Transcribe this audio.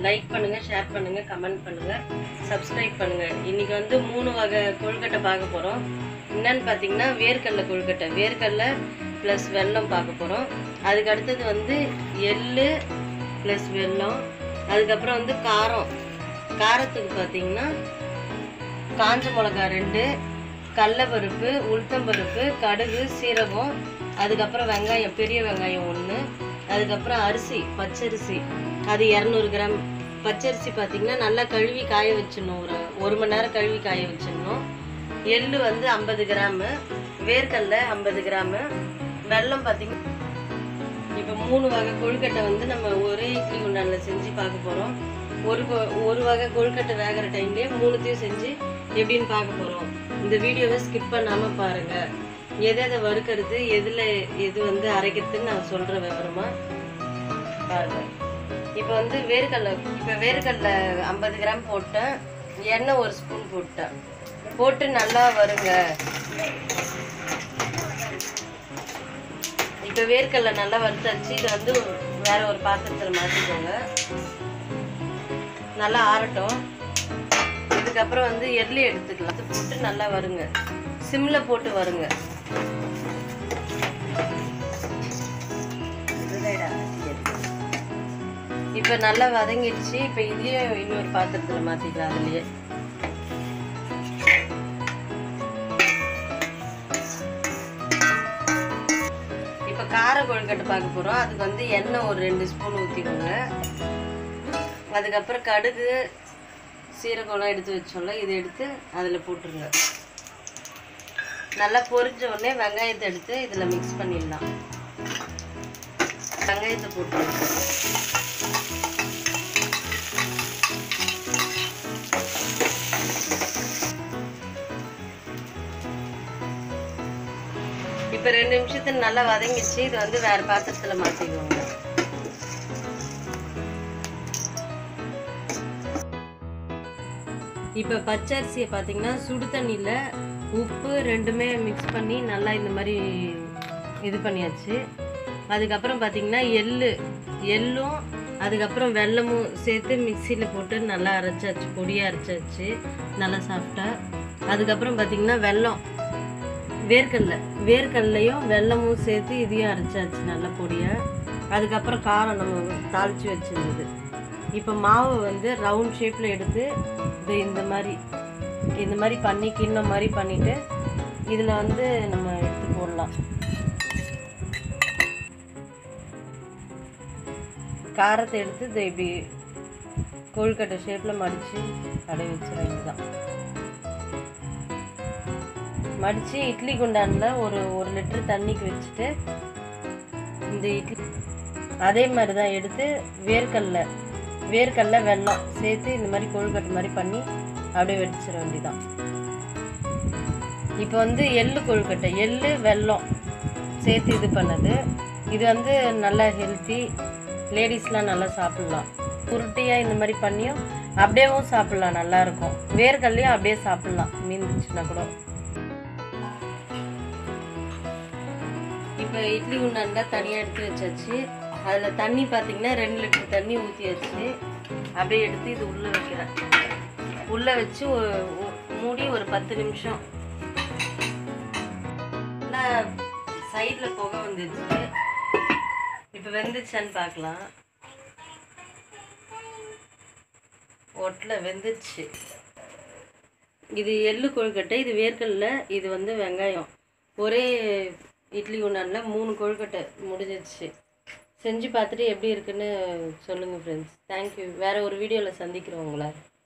like பண்ணுங்கள் share பண்ணுங்கள் comment பண்ணுங்கள் சப்ஸ்கிரைப் பண்ணுங்கள் இன்றைக்கி வந்து மூணு வகை கொழுக்கட்டை பார்க்க போகிறோம் என்னன்னு பார்த்தீங்கன்னா வேர்க்கடலை கொழுக்கட்டை வேர்க்கடலை ப்ளஸ் வெல்லம் பார்க்க போகிறோம் அதுக்கு அடுத்தது வந்து எள்ளு ப்ளஸ் வெல்லம் அதுக்கப்புறம் வந்து காரம் காரத்துக்கு பார்த்தீங்கன்னா காஞ்ச மிளகா ரெண்டு கடலப்பருப்பு உளுத்தம்பருப்பு கடுகு சீரகம் அதுக்கப்புறம் வெங்காயம் பெரிய வெங்காயம் ஒன்று அதுக்கப்புறம் அரிசி பச்சரிசி அது இரநூறு கிராம் பச்சரிசி பார்த்தீங்கன்னா நல்லா கழுவி காய வச்சிடணும் ஒரு ஒரு மணி நேரம் கழுவி காய வச்சிடணும் எள்ளு வந்து ஐம்பது கிராமு வேர்க்கடலை ஐம்பது கிராமு வெல்லம் பார்த்தீங்கன்னா இப்போ மூணு வகை கொழுக்கட்டை வந்து நம்ம ஒரே இட்லி குண்டானில் செஞ்சு பார்க்க போகிறோம் ஒரு கொ- ஒரு வகை கொழுக்கட்டை வேகிற டைம்லேயே மூணுத்தையும் செஞ்சு எப்படின்னு பார்க்க போகிறோம் இந்த வீடியோவை ஸ்கிப் பண்ணாமல் பாருங்கள் எதை எதை வறுக்கிறது எதில் எது வந்து அரைக்கிறதுன்னு நான் சொல்கிறேன் விவரமாக பாருங்கள் இப்போ வந்து வேர்க்கடலை இப்போ வேர்க்கடலை ஐம்பது கிராம் போட்டேன் எண்ணெய் ஒரு ஸ்பூன் போட்டேன் போட்டு நல்லா வருங்க இப்போ வேர்க்கடலை நல்லா வறுத்தாச்சு இதை வந்து வேற ஒரு பாத்திரத்தில் மாற்றிக்கோங்க நல்லா ஆறட்டும் இதுக்கப்புறம் வந்து எள்ளி எடுத்துக்கலாம் அது போட்டு நல்லா வருங்க சிம்ல போட்டு வருங்க இப்போ நல்லா வதங்கிடுச்சு இப்போ இதுலயும் இன்னொரு பாத்திரத்தில் மாற்றிக்கலாம் அதுலயே இப்போ கார கொழுக்கட்டை பார்க்க போகிறோம் அதுக்கு வந்து எண்ணெய் ஒரு ரெண்டு ஸ்பூன் ஊற்றிக்கோங்க அதுக்கப்புறம் கடுகு சீரகம்லாம் எடுத்து வச்சோம்ல இதை எடுத்து அதில் போட்டுருங்க நல்லா பொரிஞ்ச உடனே வெங்காயத்தை எடுத்து இதில் மிக்ஸ் பண்ணிடலாம் வெங்காயத்தை போட்டுருங்க இப்போ ரெண்டு நிமிஷத்துக்கு நல்லா வதங்கிச்சு இது வந்து வேற பாத்திரத்தில் மாற்றிக்கோங்க இப்போ பச்சரிசியை பார்த்தீங்கன்னா சுடு தண்ணியில் உப்பு ரெண்டுமே மிக்ஸ் பண்ணி நல்லா இந்த மாதிரி இது பண்ணியாச்சு அதுக்கப்புறம் பார்த்தீங்கன்னா எள்ளு எள்ளும் அதுக்கப்புறம் வெல்லமும் சேர்த்து மிக்சியில் போட்டு நல்லா அரைச்சாச்சு பொடியாக அரைச்சாச்சு நல்லா சாஃப்டாக அதுக்கப்புறம் பார்த்தீங்கன்னா வெல்லம் வேர்க்கடலை வேர்க்கடலையும் வெல்லமும் சேர்த்து இதையும் அரைச்சாச்சு நல்லா பொடியாக அதுக்கப்புறம் காரம் நம்ம தாளித்து வச்சிருந்தது இப்போ மாவை வந்து ரவுண்ட் ஷேப்பில் எடுத்து இது இந்த மாதிரி இந்த மாதிரி பண்ணி கிண்ணம் மாதிரி பண்ணிவிட்டு இதில் வந்து நம்ம எடுத்து போடலாம் காரத்தை எடுத்து இதை இப்படி கொழுக்கட்டை ஷேப்பில் மடித்து அப்படியே வச்சிட வேண்டியதான் மடித்து இட்லி குண்டானில் ஒரு ஒரு லிட்டர் தண்ணிக்கு வச்சுட்டு இந்த இட்லி அதே மாதிரி தான் எடுத்து வேர்க்கடலை வேர்க்கடலை வெல்லம் சேர்த்து இந்த மாதிரி கொழுக்கட்டை மாதிரி பண்ணி அப்படியே வெடிச்சிட வேண்டியதான் இப்போ வந்து எள்ளு கொழுக்கட்டை எள்ளு வெல்லம் சேர்த்து இது பண்ணது இது வந்து நல்லா ஹெல்த்தி லேடிஸ்லாம் நல்லா சாப்பிட்லாம் உருட்டியாக இந்த மாதிரி பண்ணியும் அப்படியேவும் சாப்பிட்லாம் நல்லாயிருக்கும் வேர்க்கடலையும் அப்படியே சாப்பிட்லாம் மீந்துச்சுன்னா கூட இப்போ இட்லி குண்டானில் தனியாக எடுத்து வச்சாச்சு அதில் தண்ணி பார்த்தீங்கன்னா ரெண்டு லிட்டர் தண்ணி ஊற்றியாச்சு அப்படியே எடுத்து இது உள்ளே வைக்கிறேன் உள்ளே வச்சு ஒரு- ஒ- மூடி ஒரு பத்து நிமிஷம் நல்லா சைடில் புகை வந்துடுச்சு இப்போ வெந்துச்சான்னு பார்க்கலாம் ஒட்டில் வெந்துச்சு இது எள்ளு கொழுக்கட்டை இது வேர்க்கடலை இது வந்து வெங்காயம் ஒரே இட்லி குண்டானில் மூணு கொழுக்கட்டை முடிஞ்சிடுச்சு செஞ்சு பார்த்துட்டு எப்படி இருக்குன்னு சொல்லுங்கள் ஃப்ரெண்ட்ஸ் தேங்க்யூ வேறு ஒரு வீடியோவில் சந்திக்கிறோம் உங்களை